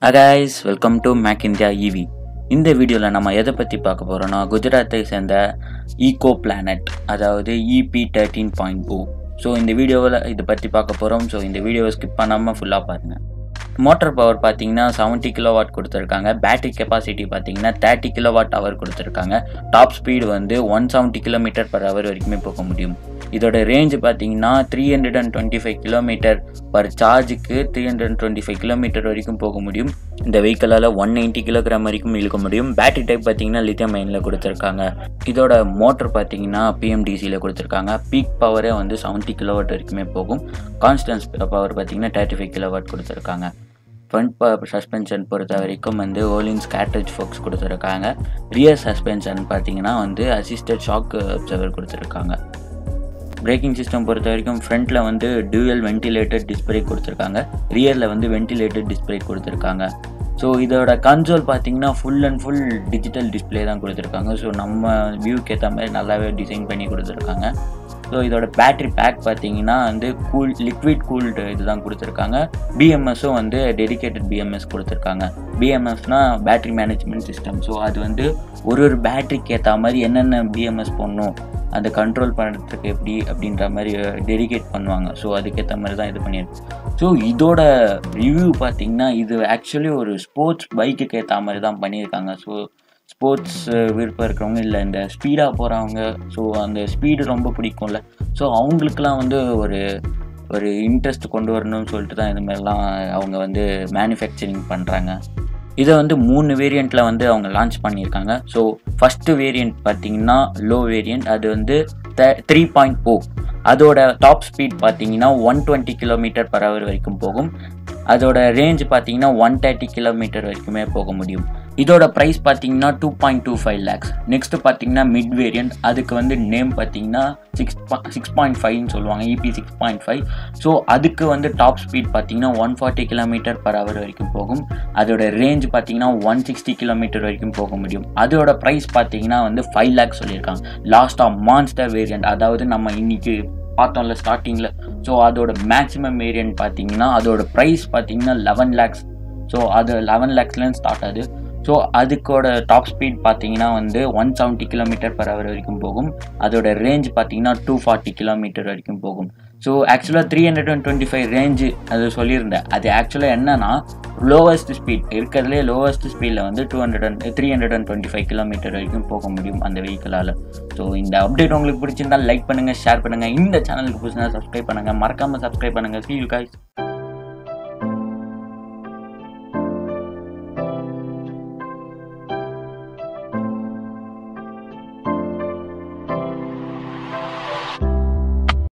அகைஸ் welcome to make India EV இந்த வீடியோவில் நம்ம எதை பற்றி பார்க்க போகிறோம்னா குஜராத்தை சேர்ந்த ஈகோ பிளானட் அதாவது EP thirteen point O so இந்த வீடியோவில் இதை பற்றி பார்க்க போகிறோம் ஸோ இந்த வீடியோவை ஸ்கிப் பண்ணாமல் ஃபுல்லாக பாருங்கள் மோட்டார் பவர் பார்த்தீங்கன்னா செவன்ட்டி கிலோ வாட் கொடுத்துருக்காங்க பேட்டரி கெப்பாசிட்டி பார்த்தீங்கன்னா தேர்ட்டி கிலோ வாட் ஹவர் கொடுத்துருக்காங்க டாப் ஸ்பீடு வந்து one seventy kilometre per hour வரைக்குமே போக முடியும் இதோட ரேஞ்ச் பார்த்தீங்கன்னா three hundred and twenty five kilometre per சார்ஜுக்கு three hundred and twenty five kilometre வரைக்கும் போக முடியும் இந்த வெஹிக்கலால் ஒன் நைன்ட்டி கிலோகிராம் வரைக்கும் இழுக்க முடியும் பேட்டரி டைப் பார்த்தீங்கன்னா லித்தியம் மைனில் கொடுத்துருக்காங்க இதோட மோட்டர் பார்த்தீங்கன்னா பிஎம்டிசியில் கொடுத்துருக்காங்க பீக் பவரே வந்து செவன்ட்டி கிலோவாட் வரைக்குமே போகும் கான்ஸ்டன்ஸ் பவர் பார்த்தீங்கன்னா தேர்ட்டி ஃபைவ் கிலோவாட் கொடுத்துருக்காங்க ஃப்ரண்ட் பவர் சஸ்பென்ஷன் பொறுத்த வரைக்கும் வந்து ஓலின்ஸ் கேட்ரேஜ் ஃபோக்ஸ் கொடுத்துருக்காங்க ரியர் சஸ்பென்ஷன் பார்த்தீங்கன்னா வந்து அசிஸ்டட் ஷாக் அப்சர்வர் கொடுத்துருக்காங்க பிரேக்கிங் சிஸ்டம் பொறுத்த வரைக்கும் ஃப்ரண்ட்டில் வந்து டியூயல் வென்டிலேட்டட் டிஸ்பிளே கொடுத்துருக்காங்க ரியரில் வந்து வென்டிலேட்டட் டிஸ்பிளே கொடுத்துருக்காங்க ஸோ இதோட கன்சோல் பார்த்தீங்கன்னா full and full digital display தான் கொடுத்துருக்காங்க ஸோ நம்ம வியூக்கு ஏற்ற மாதிரி நல்லாவே டிசைன் பண்ணி கொடுத்துருக்காங்க ஸோ இதோட பேட்ரி பேக் பார்த்தீங்கன்னா வந்து கூல் லிக்விட் கூல்டு இதுதான் கொடுத்துருக்காங்க பிஎம்எஸும் வந்து டெடிகேட்டட் பிஎம்எஸ் கொடுத்துருக்காங்க பிஎம்எஸ்னால் பேட்ரி மேனேஜ்மெண்ட் சிஸ்டம் ஸோ அது வந்து ஒரு ஒரு பேட்ரிக்கு ஏற்ற மாதிரி என்னென்ன பிஎம்எஸ் பண்ணணும் அதை கண்ட்ரோல் பண்ணுறதுக்கு எப்படி அப்படின்ற மாதிரி டெடிகேட் பண்ணுவாங்க ஸோ அதுக்கேற்ற மாதிரி தான் இது பண்ணியிருக்கு ஸோ இதோட ரிவ்யூ பார்த்தீங்கன்னா இது ஆக்சுவலி ஒரு ஸ்போர்ட்ஸ் பைக்குக்கு ஏற்ற மாதிரி தான் பண்ணியிருக்காங்க ஸோ ஸ்போர்ட்ஸ் விருப்பம் இருக்கிறவங்க இல்லை இந்த ஸ்பீடாக போகிறவங்க ஸோ அந்த ஸ்பீடு ரொம்ப பிடிக்கும்ல ஸோ அவங்களுக்குலாம் வந்து ஒரு ஒரு இன்ட்ரெஸ்ட் கொண்டு வரணும்னு சொல்லிட்டு தான் இது மாதிரிலாம் அவங்க வந்து மேனுஃபேக்சரிங் பண்ணுறாங்க இதை வந்து மூணு வேரியண்ட்டில் வந்து அவங்க லான்ச் பண்ணியிருக்காங்க ஸோ ஃபஸ்ட்டு வேரியண்ட் பார்த்தீங்கன்னா லோ வேரியண்ட் அது வந்து த்ரீ பாயிண்ட் ஓ அதோட டாப் ஸ்பீட் பார்த்தீங்கன்னா one twenty kilometre per hour வரைக்கும் போகும் அதோட ரேஞ்ச் பார்த்தீங்கன்னா ஒன் தேர்ட்டி கிலோமீட்டர் வரைக்குமே போக முடியும் இதோட ப்ரைஸ் பார்த்தீங்கன்னா two point two five lakhs next பார்த்தீங்கன்னா மிட் வேரியண்ட் அதுக்கு வந்து நேம் பார்த்தீங்கன்னா சிக்ஸ் சிக்ஸ் பாயிண்ட் ஃபைவ்னு சொல்லுவாங்க EP six point five so அதுக்கு வந்து டாப் ஸ்பீட் பார்த்தீங்கன்னா one forty kilometre per hour வரைக்கும் போகும் அதோட ரேஞ்ச் பார்த்தீங்கன்னா ஒன் சிக்ஸ்டி கிலோமீட்டர் வரைக்கும் போக முடியும் அதோட ப்ரைஸ் பார்த்தீங்கன்னா வந்து ஃபைவ் லேக்ஸ் சொல்லியிருக்காங்க லாஸ்ட் ஆஃப் மான்ஸ்டர் வேரியண்ட் அதாவது நம்ம இன்னைக்கு பார்த்தோம்ல ஸ்டார்டிங்கில் ஸோ அதோட மேக்ஸிமம் வேரியன்ட் பார்த்தீங்கன்னா அதோட ப்ரைஸ் பார்த்தீங்கன்னா லெவன் லேக்ஸ் ஸோ அது லெவன் லேக்ஸ்லேருந்து ஸ்டார்ட் ஆகுது ஸோ அதுக்கோட டாப் ஸ்பீட் பார்த்தீங்கன்னா வந்து one seventy kilometre per hour வரைக்கும் போகும் அதோட ரேஞ்ச் பார்த்தீங்கன்னா டூ ஃபார்ட்டி கிலோமீட்டர் வரைக்கும் போகும் ஸோ ஆக்சுவலாக three hundred and twenty five range அது சொல்லியிருந்தேன் அது ஆக்சுவலாக என்னன்னா லோவஸ்ட் ஸ்பீட் இருக்கிறதுலே லோவஸ்ட் ஸ்பீடில் வந்து two hundred and three hundred and twenty five kilometre வரைக்கும் போக முடியும் அந்த வெஹிக்கலால் ஸோ இந்த அப்டேட் உங்களுக்கு பிடிச்சிருந்தா லைக் பண்ணுங்கள் ஷேர் பண்ணுங்கள் இந்த சேனலுக்கு புதுசாக சப்ஸ்கிரைப் பண்ணுங்கள் மறக்காமல் சப்ஸ்கிரைப் பண்ணுங்கள் see you guys